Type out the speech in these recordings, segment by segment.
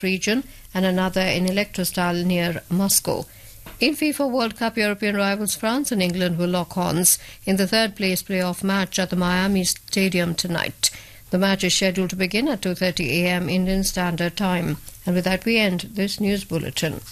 region and another in Electrostal near Moscow. In FIFA World Cup, European rivals France and England will lock horns in the third place playoff match at the Miami Stadium tonight. The match is scheduled to begin at 2:30 a.m. Indian Standard Time. And with that we end this news bulletin.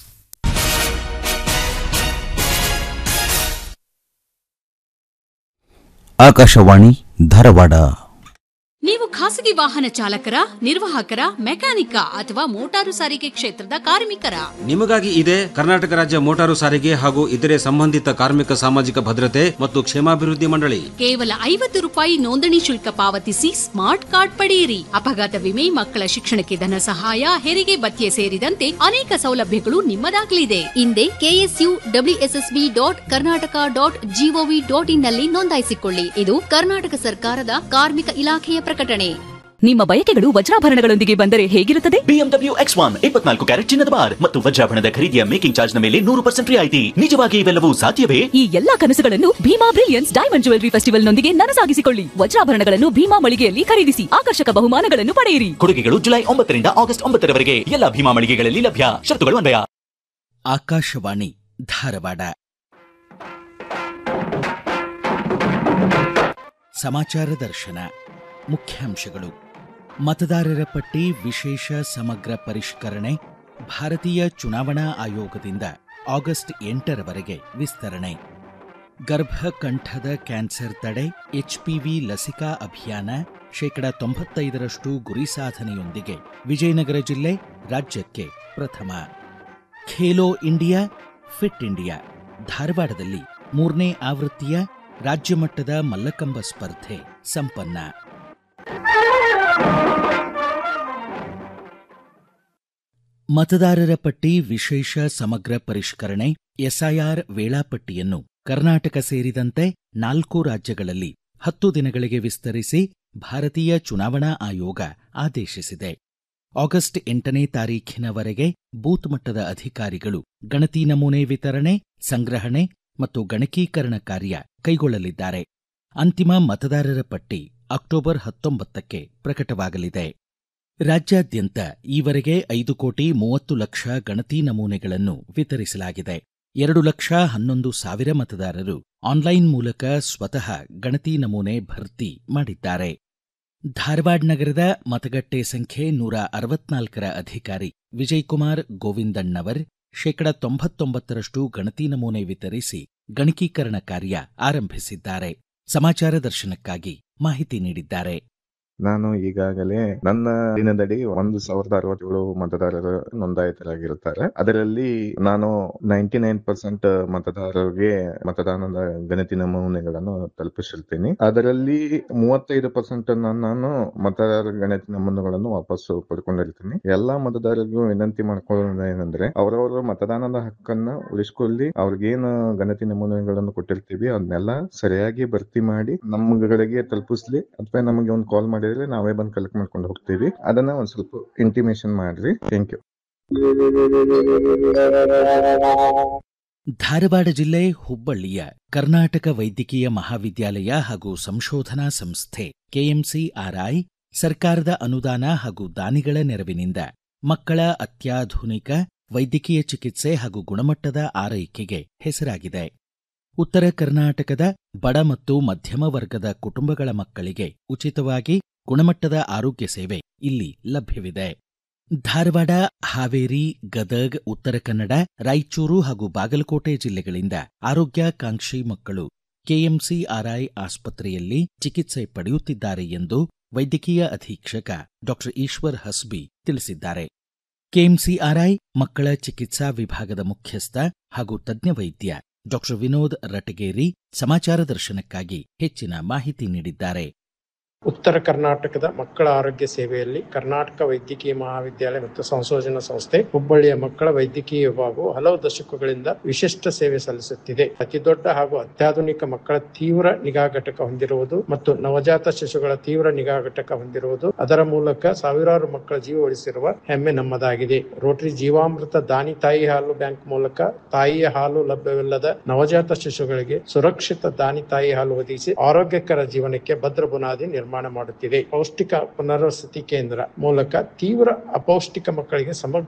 Akashvani Dharwad ನೀವು ಖಾಸಗಿ ವಾಹನ ಚಾಲಕರ ನಿರ್ವಾಹಕರ ಮೆಕ್ಯಾನಿಕ ಅಥವಾ motor ಸಾರಿಗೆ ಕ್ಷೇತ್ರದ ಕಾರ್ಮಿಕರ ನಿಮಗಾಗಿ ಇದೆ ಕರ್ನಾಟಕ ರಾಜ್ಯ ಮೋಟಾರು ಸಾರಿಗೆ ಹಾಗೂ ಇತರೆ ಸಂಬಂಧಿತ ಕಾರ್ಮಿಕ ಸಾಮಾಜಿಕ ಭದ್ರತೆ ಮತ್ತು ಕ್ಷೇಮಾಭಿವೃದ್ಧಿ ಮಂಡಳಿ ಕೇವಲ ಐವತ್ತು ರೂಪಾಯಿ ನೋಂದಣಿ ಶುಲ್ಕ ಪಾವತಿಸಿ ಸ್ಮಾರ್ಟ್ ಕಾರ್ಡ್ ಪಡೆಯಿರಿ ಅಪಘಾತ ವಿಮೆ ಮಕ್ಕಳ ಶಿಕ್ಷಣಕ್ಕೆ ಧನ ಸಹಾಯ ಹೆರಿಗೆ ಭತ್ಯೆ ಸೇರಿದಂತೆ ಅನೇಕ ಸೌಲಭ್ಯಗಳು ನಿಮ್ಮದಾಗಲಿದೆ ಹಿಂದೆ KSU WSSB dot Karnataka dot GOV dot in ನಲ್ಲಿ ನೋಂದಾಯಿಸಿಕೊಳ್ಳಿ ಇದು ಕರ್ನಾಟಕ ಸರ್ಕಾರದ ಕಾರ್ಮಿಕ ಇಲಾಖೆಯ ಪ್ರಕಟಣೆ ನಿಮ್ಮ ಬಯಕೆಗಳು ವಜ್ರಾಭರಣಗಳೊಂದಿಗೆ ಬಂದರೆ ಹೇಗಿರುತ್ತದೆ ಬಿಎಂಡಬ್ಲ್ಯೂ ಎಕ್ಸ್ ಒನ್ ಇಪ್ಪತ್ನಾಲ್ಕು ಕ್ಯಾರೆಟ್ ಚಿನ್ನದ ಬಾರ್ ಮತ್ತು ವಜ್ರಾಭರಣದ ಖರೀದಿಯ ಮೇಕಿಂಗ್ ಚಾರ್ಜ್ ನ ಮೇಲೆ ನೂರು ಪರ್ಸೆಂಟ್ ರಿಯಾಯಿತಿ ನಿಜವಾಗಿ ಇವೆಲ್ಲವೂ ಸಾಧ್ಯವೇ ಈ ಎಲ್ಲಾ ಕನಸುಗಳನ್ನು Bhima brilliance diamond jewellery festival ನೊಂದಿಗೆ ನನಸಾಗಿಸಿಕೊಳ್ಳಿ ವಜ್ರಾಭರಣಗಳನ್ನು ಭೀಮಾ ಮಳಿಗೆಯಲ್ಲಿ ಖರೀದಿಸಿ ಆಕರ್ಷಕ ಬಹುಮಾನಗಳನ್ನು ಪಡೆಯಿರಿ ಕೊಡುಗೆಗಳು ಜುಲೈ ಒಂಬತ್ತರಿಂದ ಆಗಸ್ಟ್ ಒಂಬತ್ತರವರೆಗೆ ಎಲ್ಲ ಭೀಮಾ ಮಳಿಗೆಗಳಲ್ಲಿ ಲಭ್ಯ ಶರತ್ತುಗಳು ಅನ್ವಯ ಆಕಾಶವಾಣಿ ಧಾರವಾಡ ಸಮಾಚಾರ ದರ್ಶನ ಮುಖ್ಯಾಂಶಗಳು ಮತದಾರರ ಪಟ್ಟಿ ವಿಶೇಷ ಸಮಗ್ರ ಪರಿಷ್ಕರಣೆ ಭಾರತೀಯ ಚುನಾವಣಾ ಆಯೋಗದಿಂದ ಆಗಸ್ಟ್ ಎಂಟರವರೆಗೆ ವಿಸ್ತರಣೆ ಗರ್ಭಕಂಠದ ಕ್ಯಾನ್ಸರ್ ತಡೆ ಎಚ್ಪಿವಿ ಲಸಿಕಾ ಅಭಿಯಾನ ಶೇಕಡ ತೊಂಬತ್ತೈದರಷ್ಟು ಗುರಿ ಸಾಧನೆಯೊಂದಿಗೆ ವಿಜಯನಗರ ಜಿಲ್ಲೆ ರಾಜ್ಯಕ್ಕೆ ಪ್ರಥಮ ಖೇಲೋ ಇಂಡಿಯಾ ಫಿಟ್ ಇಂಡಿಯಾ ಧಾರವಾಡದಲ್ಲಿ ಮೂರನೇ ಆವೃತ್ತಿಯ ರಾಜ್ಯ ಮಟ್ಟದ ಮಲ್ಲಕಂಬ ಸ್ಪರ್ಧೆ ಸಂಪನ್ನ ಮತದಾರರ ಪಟ್ಟಿ ವಿಶೇಷ ಸಮಗ್ರ ಪರಿಷ್ಕರಣೆ ಎಸ್ಐಆರ್ ವೇಳಾಪಟ್ಟಿಯನ್ನು ಕರ್ನಾಟಕ ಸೇರಿದಂತೆ ನಾಲ್ಕು ರಾಜ್ಯಗಳಲ್ಲಿ ಹತ್ತು ದಿನಗಳಿಗೆ ವಿಸ್ತರಿಸಿ ಭಾರತೀಯ ಚುನಾವಣಾ ಆಯೋಗ ಆದೇಶಿಸಿದೆ ಆಗಸ್ಟ್ ಎಂಟನೇ ತಾರೀಖಿನವರೆಗೆ ಬೂತ್ ಮಟ್ಟದ ಅಧಿಕಾರಿಗಳು ಗಣತಿ ನಮೂನೆ ವಿತರಣೆ ಸಂಗ್ರಹಣೆ ಮತ್ತು ಗಣಕೀಕರಣ ಕಾರ್ಯ ಕೈಗೊಳ್ಳಲಿದ್ದಾರೆ ಅಂತಿಮ ಮತದಾರರ ಪಟ್ಟಿ ಅಕ್ಟೋಬರ್ ಹತ್ತೊಂಬತ್ತಕ್ಕೆ ಪ್ರಕಟವಾಗಲಿದೆ ರಾಜ್ಯಾದ್ಯಂತ ಈವರೆಗೆ ಐದು ಕೋಟಿ ಮೂವತ್ತು ಲಕ್ಷ ಗಣತಿ ನಮೂನೆಗಳನ್ನು ವಿತರಿಸಲಾಗಿದೆ ಎರಡು ಲಕ್ಷ ಹನ್ನೊಂದು ಸಾವಿರ ಮತದಾರರು ಆನ್ಲೈನ್ ಮೂಲಕ ಸ್ವತಃ ಗಣತಿ ನಮೂನೆ ಭರ್ತಿ ಮಾಡಿದ್ದಾರೆ ಧಾರವಾಡ ನಗರದ ಮತಗಟ್ಟೆ ಸಂಖ್ಯೆ ನೂರ ಅರವತ್ನಾಲ್ಕರ ಅಧಿಕಾರಿ ವಿಜಯಕುಮಾರ್ ಗೋವಿಂದಣ್ಣವರ್ ಶೇಕಡ ತೊಂಬತ್ತೊಂಬತ್ತರಷ್ಟು ಗಣತಿ ನಮೂನೆ ವಿತರಿಸಿ ಗಣಕೀಕರಣ ಕಾರ್ಯ ಆರಂಭಿಸಿದ್ದಾರೆ ಸಮಾಚಾರ ದರ್ಶನಕ್ಕಾಗಿ ಮಾಹಿತಿ ನೀಡಿದ್ದಾರೆ ನಾನು ಈಗಾಗಲೇ ನನ್ನ ದಿನದಡಿ ಒಂದು ಸಾವಿರದ ಅರವತ್ತೇಳು ಮತದಾರರು ನೋಂದಾಯಿತರಾಗಿರುತ್ತಾರೆ ಅದರಲ್ಲಿ ನಾನು ನೈಂಟಿ ನೈನ್ ಪರ್ಸೆಂಟ್ ಮತದಾರರಿಗೆ ಮತದಾನದ ಗಣತಿ ನಮೂನೆಗಳನ್ನು ತಲುಪಿಸಿರ್ತೀನಿ ಅದರಲ್ಲಿ ಮೂವತ್ತೈದು ಪರ್ಸೆಂಟ್ ನಾನು ಮತದಾರರ ಗಣತಿ ನಮೂನೆಗಳನ್ನು ವಾಪಸ್ಸು ಪಡ್ಕೊಂಡಿರ್ತೀನಿ ಎಲ್ಲಾ ಮತದಾರರಿಗೂ ವಿನಂತಿ ಮಾಡ್ಕೊಳ್ಳೋದು ಏನಂದ್ರೆ ಅವರವರ ಮತದಾನದ ಹಕ್ಕನ್ನ ಉಳಿಸ್ಕೊಳ್ಳಿ ಅವ್ರಿಗೇನು ಗಣತಿ ನಮೂನೆಗಳನ್ನು ಕೊಟ್ಟಿರ್ತೀವಿ ಅದನ್ನೆಲ್ಲ ಸರಿಯಾಗಿ ಭರ್ತಿ ಮಾಡಿ ನಮ್ಗಳಿಗೆ ತಲುಪಿಸ್ಲಿ ಅಥವಾ ನಮಗೆ ಒಂದು ಕಾಲ್ ಮಾಡಿದ್ರೆ ನಾವೇ ಬಂದು ಕಲೆಕ್ಟ್ ಮಾಡ್ಕೊಂಡು ಹೋಗ್ತೀವಿ ಅದನ್ನ ಒಂದ್ ಸ್ವಲ್ಪ ಇಂಟಿಮೇಷನ್ ಮಾಡ್ರಿ ಥ್ಯಾಂಕ್ ಯು ಧಾರವಾಡ ಜಿಲ್ಲೆ ಹುಬ್ಬಳ್ಳಿಯ ಕರ್ನಾಟಕ ವೈದ್ಯಕೀಯ ಮಹಾವಿದ್ಯಾಲಯ ಹಾಗೂ ಸಂಶೋಧನಾ ಸಂಸ್ಥೆ ಕೆಎಂಸಿಆರ್ಐ ಸರ್ಕಾರದ ಅನುದಾನ ಹಾಗೂ ದಾನಿಗಳ ನೆರವಿನಿಂದ ಮಕ್ಕಳ ಅತ್ಯಾಧುನಿಕ ವೈದ್ಯಕೀಯ ಚಿಕಿತ್ಸೆ ಹಾಗೂ ಗುಣಮಟ್ಟದ ಆರೈಕೆಗೆ ಹೆಸರಾಗಿದೆ ಉತ್ತರ ಕರ್ನಾಟಕದ ಬಡ ಮತ್ತು ಮಧ್ಯಮ ವರ್ಗದ ಕುಟುಂಬಗಳ ಮಕ್ಕಳಿಗೆ ಉಚಿತವಾಗಿ ಗುಣಮಟ್ಟದ ಆರೋಗ್ಯ ಸೇವೆ ಇಲ್ಲಿ ಲಭ್ಯವಿದೆ ಧಾರವಾಡ ಹಾವೇರಿ ಗದಗ್ ಉತ್ತರ ಕನ್ನಡ ರಾಯಚೂರು ಹಾಗೂ ಬಾಗಲಕೋಟೆ ಜಿಲ್ಲೆಗಳಿಂದ ಆರೋಗ್ಯಾಕಾಂಕ್ಷಿ ಮಕ್ಕಳು ಕೆಎಂಸಿಆರ್ಐ ಆಸ್ಪತ್ರೆಯಲ್ಲಿ ಚಿಕಿತ್ಸೆ ಪಡೆಯುತ್ತಿದ್ದಾರೆ ಎಂದು ವೈದ್ಯಕೀಯ ಅಧೀಕ್ಷಕ ಡಾ ಈಶ್ವರ್ ಹಸ್ಬಿ ತಿಳಿಸಿದ್ದಾರೆ ಕೆಎಂಸಿಆರ್ಐ ಮಕ್ಕಳ ಚಿಕಿತ್ಸಾ ವಿಭಾಗದ ಮುಖ್ಯಸ್ಥ ಹಾಗೂ ತಜ್ಞ ವೈದ್ಯ ಡಾ ವಿನೋದ್ ರಟಗೇರಿ ಸಮಾಚಾರ ದರ್ಶನಕ್ಕಾಗಿ ಹೆಚ್ಚಿನ ಮಾಹಿತಿ ನೀಡಿದ್ದಾರೆ ಉತ್ತರ ಕರ್ನಾಟಕದ ಮಕ್ಕಳ ಆರೋಗ್ಯ ಸೇವೆಯಲ್ಲಿ ಕರ್ನಾಟಕ ವೈದ್ಯಕೀಯ ಮಹಾವಿದ್ಯಾಲಯ ಮತ್ತು ಸಂಶೋಧನಾ ಸಂಸ್ಥೆ ಹುಬ್ಬಳ್ಳಿಯ ಮಕ್ಕಳ ವೈದ್ಯಕೀಯ ವಿಭಾಗವು ಹಲವು ದಶಕಗಳಿಂದ ವಿಶಿಷ್ಟ ಸೇವೆ ಸಲ್ಲಿಸುತ್ತಿದೆ ಅತಿದೊಡ್ಡ ಹಾಗೂ ಅತ್ಯಾಧುನಿಕ ಮಕ್ಕಳ ತೀವ್ರ ನಿಗಾ ಘಟಕ ಹೊಂದಿರುವುದು ಮತ್ತು ನವಜಾತ ಶಿಶುಗಳ ತೀವ್ರ ನಿಗಾ ಘಟಕ ಹೊಂದಿರುವುದು ಅದರ ಮೂಲಕ ಸಾವಿರಾರು ಮಕ್ಕಳ ಜೀವ ಉಳಿಸಿರುವ ಹೆಮ್ಮೆ ನಮ್ಮದಾಗಿದೆ ರೋಟರಿ ಜೀವಾಮೃತ ದಾನಿ ತಾಯಿ ಹಾಲು ಬ್ಯಾಂಕ್ ಮೂಲಕ ತಾಯಿಯ ಹಾಲು ಲಭ್ಯವಿಲ್ಲದ ನವಜಾತ ಶಿಶುಗಳಿಗೆ ಸುರಕ್ಷಿತ ದಾನಿ ತಾಯಿ ಹಾಲು ಒದಗಿಸಿ ಆರೋಗ್ಯಕರ ಜೀವನಕ್ಕೆ ಭದ್ರ ಬುನಾದಿ ನಿರ್ಮಾಣ ನಿರ್ಮಾಣ ಮಾಡುತ್ತಿದೆ ಪೌಷ್ಟಿಕ ಪುನರ್ವಸತಿ ಕೇಂದ್ರ ಮೂಲಕ ತೀವ್ರ ಅಪೌಷ್ಟಿಕ ಮಕ್ಕಳಿಗೆ ಸಮಗ್ರ